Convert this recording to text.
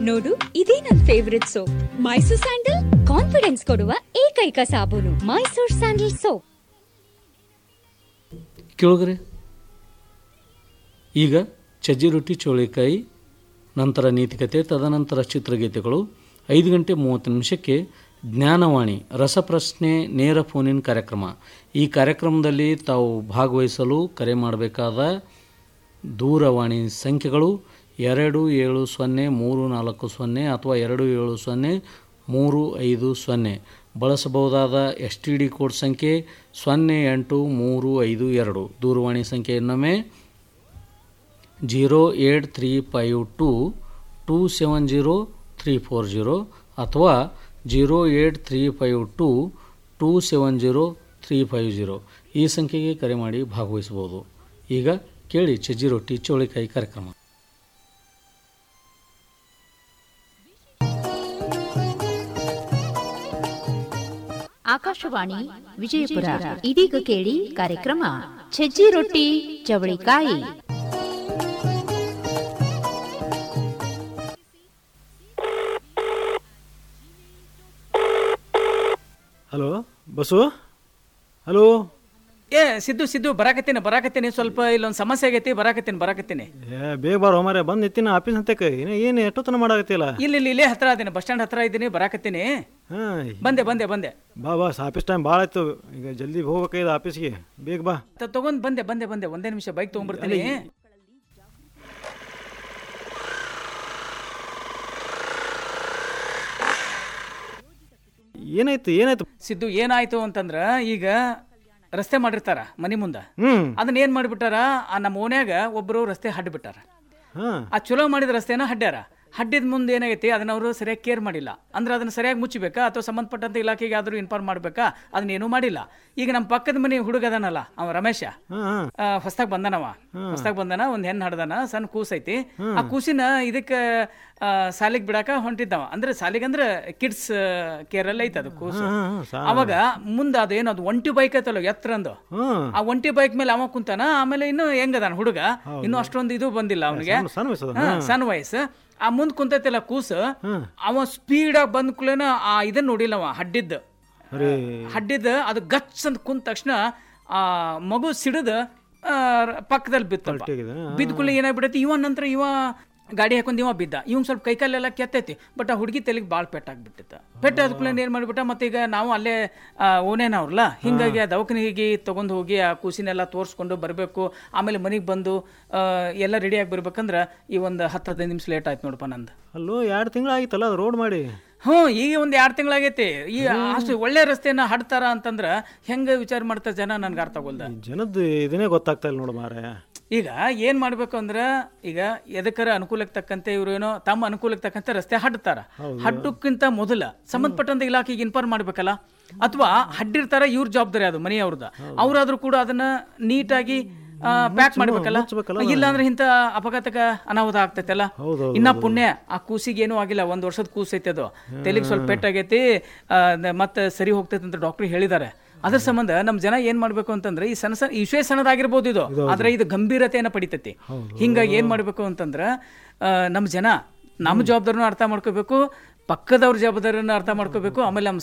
ನೋಡು ಇದೇ ನನ್ favourite soap Mysore sandal confidence ಕೊಡುವ ಏಕೈಕ ಸಾಬೂನು ಮೈಸೂರ್ ಸ್ಯಾಂಡಲ್ ಸೋಪ್ ಕೇಳುಗರೆ ಈಗ ಚಜ್ಜಿ ರೊಟ್ಟಿ ಚೋಳಿಕಾಯಿ ನಂತರ ನೀತಿಕತೆ ತದನಂತರ ಚಿತ್ರಗೀತೆಗಳು ಐದು ಗಂಟೆ ಮೂವತ್ತು ನಿಮಿಷಕ್ಕೆ ಜ್ಞಾನವಾಣಿ ರಸಪ್ರಶ್ನೆ ನೇರ ಫೋನಿನ್ ಕಾರ್ಯಕ್ರಮ ಈ ಕಾರ್ಯಕ್ರಮದಲ್ಲಿ ತಾವು ಭಾಗವಹಿಸಲು ಕರೆ ಮಾಡಬೇಕಾದ ದೂರವಾಣಿ ಸಂಖ್ಯೆಗಳು ಎರಡು ಏಳು ಸೊನ್ನೆ ಮೂರು ನಾಲ್ಕು ಸೊನ್ನೆ ಅಥವಾ ಎರಡು ಏಳು ಸೊನ್ನೆ ಮೂರು ಐದು ಸೊನ್ನೆ ಬಳಸಬಹುದಾದ ಎಸ್ ಟಿ ಡಿ ಕೋಡ್ ಸಂಖ್ಯೆ ಸೊನ್ನೆ ಎಂಟು ಮೂರು ಐದು ಎರಡು ದೂರವಾಣಿ ಸಂಖ್ಯೆ ಇನ್ನೊಮ್ಮೆ zero eight three five two two seven zero three four zero ಅಥವಾ zero eight three five two two seven zero three five zero ಈ ಸಂಖ್ಯೆಗೆ ಕರೆ ಮಾಡಿ ಭಾಗವಹಿಸಬಹುದು ಈಗ ಕೇಳಿ ಚಜ್ಜಿ ರೊಟ್ಟಿ ಚೋಳಿಕಾಯಿ ಕಾರ್ಯಕ್ರಮ ಆಕಾಶವಾಣಿ ವಿಜಯಪುರ ಇದೀಗ ಕೇಳಿ ಕಾರ್ಯಕ್ರಮ ಸಜ್ಜಿ ರೊಟ್ಟಿ ಚವಳಿಕಾಯಿ ಹಲೋ ಬಸ್ಸು ಹಲೋ ಏ ಸಿದ್ದು ಸಿದ್ದು ಬರಾಕತ್ತೀನಿ ಬರಾಕತ್ತೀನಿ ಸ್ವಲ್ಪ ಇಲ್ಲೊಂದು ಸಮಸ್ಯೆ ಆಗೈತಿ ಬರಾಕತ್ತೀನಿ ಬರಾಕತ್ತೀನಿ ಏ ಬೇಗ ಬಾರೋ ಮಾರ್ರೆ ಬಂದು ನಿಂತಿನ ಆಫೀಸ್ ಹತ್ತಕ್ಕೆ ಏನು ಏನು ಎಷ್ಟೊತ್ತನ ಮಾಡಾಕತ್ತಿಲ್ಲ ಇಲ್ಲಿ ಇಲ್ಲಿ ಇಲ್ಲೇ ಹತ್ರ ಅದೀನಿ ಬಸ್ ಸ್ಟ್ಯಾಂಡ್ ಹತ್ರ ಇದ್ದೀನಿ ಬರಾಕತ್ತೀನಿ ಹಾಂ ಬಂದೆ ಬಂದೆ ಬಂದೆ ಬಾ ಬಾ ಆಫೀಸ್ ಟೈಮ್ ಭಾಳ ಆಯ್ತು ಈಗ ಜಲ್ದಿ ಹೋಗ್ಬೇಕಾಗಿದೆ ಆಫೀಸ್ಗೆ ಬೇಗ ಬಾ ತ- ತಗೊಂಡ್ ಬಂದೆ ಬಂದೆ ಬಂದೆ ಒಂದೇ ನಿಮಿಷ ಬೈಕ್ ತಗೊಂಡ್ಬರ್ತೀನಿ ಏನಾಯ್ತು ಏನಾಯ್ತು ಸಿದ್ದು ಏನಾಯ್ತು ಅಂತಂದ್ರ ಈಗ ರಸ್ತೆ ಮಾಡಿರ್ತಾರ ಮನಿ ಮುಂದ ಹ್ಞೂ ಅದನ್ನ ಏನ್ ಮಾಡಿಬಿಟ್ಟಾರ ಆ ನಮ್ಮ ಓನ್ಯಾಗ ಒಬ್ರು ರಸ್ತೆ ಹಡ್ಡ್ ಬಿಟ್ಟಾರ ಹಾಂ ಆ ಚಲೋ ಮಾಡಿದ ರಸ್ತೆನ ಹಡ್ಡ್ಯಾರ ಹಡ್ಡಿದ ಮುಂದೆ ಏನಾಗೈತಿ ಅದನ್ನ ಅವರು ಸರಿಯಾಗಿ ಕೇರ್ ಮಾಡಿಲ್ಲ ಅಂದ್ರೆ ಅದನ್ನ ಸರಿಯಾಗಿ ಮುಚ್ಚಬೇಕಾ ಅಥವಾ ಸಂಬಂಧಪಟ್ಟಂತ ಇಲಾಖೆಗೆ ಆದ್ರೂ ಇನ್ಫಾರ್ಮ್ ಮಾಡ್ಬೇಕಾ ಅದನ್ನ ಏನೂ ಮಾಡಿಲ್ಲ ಈಗ ನಮ್ಮ ಪಕ್ಕದ ಮನೆ ಹುಡುಗ ಅದಾನಲ್ಲ ಅವ ರಮೇಶ ಹಾಂ ಹಾಂ ಹೊಸ್ದಾಗ್ ಬಂದನವ ಹೊಸ್ದಾಗ್ ಬಂದನ ಒಂದ್ ಹೆಣ್ಣು ಹಡ್ದನ ಸಣ್ಣ ಕೂಸ್ ಐತಿ ಆ ಕೂಸಿನ ಇದಕ್ಕ ಸಾಲಿಗೆ ಬಿಡಾಕ ಹೊಂಟಿದ್ದವ ಅಂದ್ರೆ ಸಾಲಿಗೆ ಅಂದ್ರೆ ಕಿಡ್ಸ್ ಕೇರ್ ಅಲ್ಲಿ ಐತೆ ಅದು ಕೂಸು ಹಾಂ ಸಾ ಅವಾಗ ಮುಂದ ಅದೇನು ಅದು ಒಂಟಿ ಬೈಕ್ ಐತಲ್ಲ ಎತ್ತರಂದು ಹಾಂ ಆ ಒಂಟಿ ಬೈಕ್ ಮೇಲೆ ಅವ ಕುಂತಾನ ಆಮೇಲೆ ಇನ್ನು ಹೆಂಗದಾನ ಹುಡುಗ ಇನ್ನು ಅಷ್ಟೊಂದು ಇದು ಬಂದಿಲ್ಲ ಅವನಿಗೆ ಸಣ್ಣ- ಸಣ್ಣ ವಯಸ್ಸದ ಹಾ, ಸಣ್ಣ ವಯಸ್ಸು ಆ ಮುಂದ್ ಕುಂತೈತಿಲ್ಲ ಕೂಸು ಅವ ಸ್ಪೀಡ್ ಆಗಿ ಬಂದ ಕೂಡಲೇನ ಆ ಇದನ್ನ ನೋಡಿಲ್ಲ ಅವ ಹಡ್ಡಿದ್ದ ಅರೇ ಹಡ್ಡಿದ ಅದು ಗಚ್ ಅಂತ ಕುಂತ ತಕ್ಷಣ ಆ ಮಗು ಸಿಡಿದ ಪಕ್ಕದಲ್ಲಿ ಬಿತ್ತ ಪಲ್ಟಿಗಿದೆ. ಬಿದ್ದ ಕೂಡಲೇ ಏನಾಗ್ಬಿಡೈತಿ ಇವ ನಂತರ ಇವ ಗಾಡಿ ಹಾಕೊಂಡ್ ಇವ ಬಿದ್ದ ಇವ್ ಸ್ವಲ್ಪ ಕೈಕಾಲೆಲ್ಲ ಕೆತ್ತೈತಿ ಬಟ್ ಆ ಹುಡುಗಿ ತಲೆಗೆ ಭಾಳ ಪೆಟ್ಟಾಗ್ಬಿಟ್ಟಿತ್ತ ಪೆಟ್ಟ ಆದ ಕೂಡಲೇ ಏನ್ ಮಾಡ್ಬಿಟ್ಟ ಮತ್ತೆ ಈಗ ನಾವು ಅಲ್ಲೇ ಓನೇನವ್ರಲ್ಲ ಹಿಂಗಾಗಿ ಆ ದವಾಖಾನಿಗೆ ತಗೊಂಡ್ ಹೋಗಿ ಆ ಕೂಸಿನೆಲ್ಲ ತೋರಿಸ್ಕೊಂಡು ಬರಬೇಕು ಆಮೇಲೆ ಮನೆಗೆ ಬಂದು ಆ, ಎಲ್ಲ ರೆಡಿಯಾಗಿ ಬರ್ಬೇಕಂದ್ರ ಈ ಒಂದು ಹತ್ತು ಹದಿನೈದು ನಿಮಿಷ ಲೇಟ್ ಆಯ್ತು ನೋಡಪ್ಪ ನಂದು ಅಲ್ಲೋ ಎರಡು ತಿಂಗಳು ಆಗಿತ್ತಲ್ಲ ಅದು ರೋಡ್ ಮಾಡಿ ಹ್ಞೂ ಈಗ ಒಂದು ಎರಡು ತಿಂಗಳಾಗೈತಿ ಈ ಅಷ್ಟು ಒಳ್ಳೆ ರಸ್ತೆನ ಹಡ್ತಾರ ಅಂತಂದ್ರ ಹೆಂಗ ವಿಚಾರ ಮಾಡ್ತಾರ ಜನ ನನ್ಗೆ ಅರ್ಥ ಆಗೋಲ್ದ ಈ ಜನದ್ದು ಇದನ್ನೇ ಗೊತ್ತಾಗ್ತಾ ಇಲ್ಲ ನೋಡು ಮಾರೆ ಈಗ ಏನ್ ಮಾಡ್ಬೇಕು ಅಂದ್ರ ಈಗ ಎದಕ್ಕರ ಅನುಕೂಲಕ್ಕೆ ತಕ್ಕಂತೆ ಇವ್ರು ಏನೋ ತಮ್ಮ ಅನುಕೂಲಕ್ಕೆ ತಕ್ಕಂತೆ ರಸ್ತೆ ಹಡ್ತಾರ ಹಡ್ಡಕ್ಕಿಂತ ಮೊದಲ ಸಂಬಂಧಪಟ್ಟಂತ ಇಲಾಖೆಗೆ ಇನ್ಫಾರ್ಮ್ ಮಾಡ್ಬೇಕಲ್ಲ ಅಥವಾ ಹಡ್ಡಿರ್ತಾರ ಇವ್ರ ಜವಾಬ್ದಾರಿ ಅದು ಮನೆಯವ್ರದ ಅವ್ರಾದ್ರೂ ಕೂಡ ಅದನ್ನ ನೀಟಾಗಿ ಪ್ಯಾಕ್ ಮಾಡ್ಬೇಕಲ್ಲ ಮುಚ್ಬೇಕಲ್ಲ ಇಲ್ಲ ಅಂದ್ರೆ ಇಂಥ ಅಪಘಾತಕ ಅನಾಹುತ ಆಗ್ತೈತಲ್ಲ ಹೌದು, ಇನ್ನ ಪುಣ್ಯ ಆ ಕೂಸಿಗೆ ಏನೂ ಆಗಿಲ್ಲ ಒಂದ್ ವರ್ಷದ ಕೂಸ್ ಐತೆ ಅದು ತೆಲಿಗೆ ಸ್ವಲ್ಪ ಪೆಟ್ಟಾಗೈತಿ ಆ, ನ- ಮತ್ತೆ ಸರಿ ಹೋಗ್ತೈತೆ ಅಂತ ಡಾಕ್ಟರ್ ಹೇಳಿದ್ದಾರೆ ಅದ್ರ ಸಂಬಂಧ ನಮ್ ಜನ ಏನ್ ಮಾಡ್ಬೇಕು ಅಂತಂದ್ರೆ ಈ ಸಣ್ಣ ಸಣ್ಣ ವಿಷಯ ಸಣ್ಣದಾಗಿರ್ಬೋದು ಇದು ಆದ್ರೆ ಇದು ಗಂಭೀರತೆಯನ್ನ ಪಡಿತೈತಿ ಹಿಂಗಾಗಿ ಏನ್ ಮಾಡ್ಬೇಕು ಅಂತಂದ್ರ ಆ, ನಮ್ ಜನ ನಮ್ಮ ಜವಾಬ್ದಾರಿನ ಅರ್ಥ ಮಾಡ್ಕೋಬೇಕು ಪಕ್ಕದವ್ರ ಜವಾಬ್ದಾರಿನ ಅರ್ಥ ಮಾಡ್ಕೋಬೇಕು ಆಮೇಲೆ ನಮ್ಮ